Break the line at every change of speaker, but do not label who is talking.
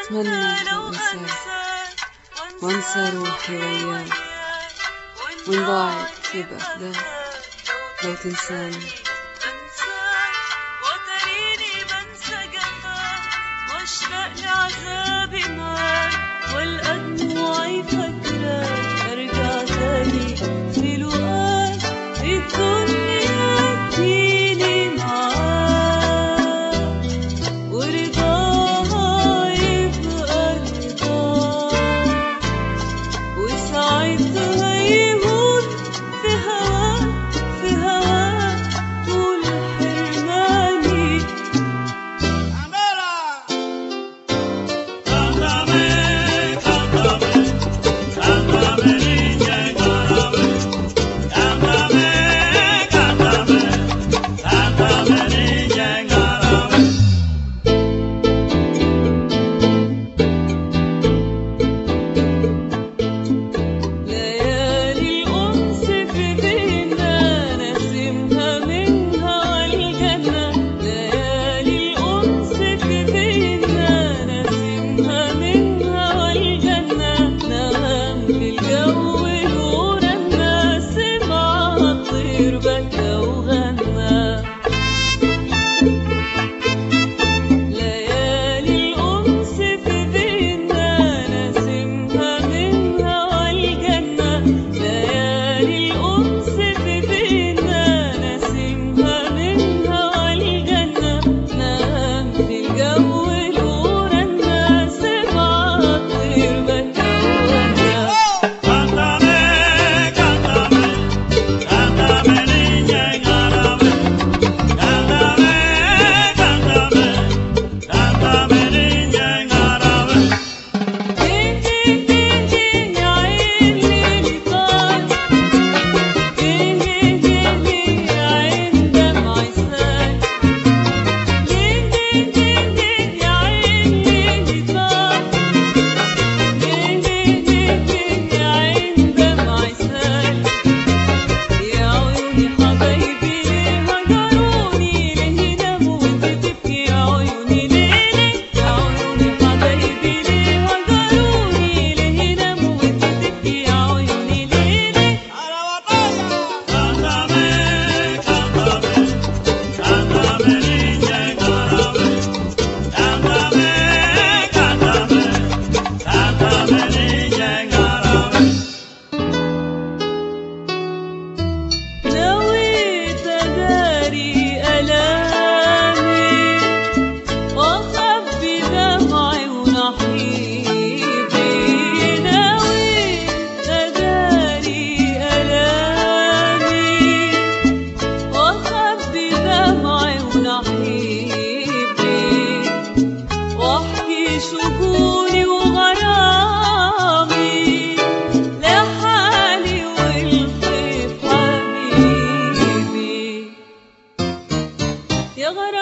أتمنى لو أنساك وأنسى روحي وياك وإن ضاعت في بأخداك لو تنساني
واشتاق لعذابي معاك والقى دموعي فاكراك ارجع تاني في لقاك الدنيا تجيلي معاك ورضاها يبقى رضاك وساعتها يهون في هواك في هواك طول حرماني ليالي الأنس في بينا نسمها منها الجنة ليالي الأنس في بينا نسمها منها الجنة نغم في الجو نور الناس مع الطير بكى وغنى ليالي الأنس في بينا نسمها منها الجنة ليالي الأنس في بينا نسمها منها الجنة نغم في الجو نور الناس مع الطير بكى وغنى دين دين دين دين يا عين ليلي طال دين دين دين دين يا عين دمع سال دين دين دين دين يا عين ليلي طال دين دين دين دين يا عين دمع سال يا عيوني حبايبي ليه هجروني ليه ناموا وانت تبكي يا عيوني ليلي يا عيوني حبايبي ليه هجروني ليه ناموا وانت تبكي يا عيوني ليلي نويت أداري ألامي وأخبي دمعي ونحيبي نويت أداري ألامي وأخبي دمعي ونحيبي واحكي شجوني وغرامي لحالي والخيف حبيبي يا غرامي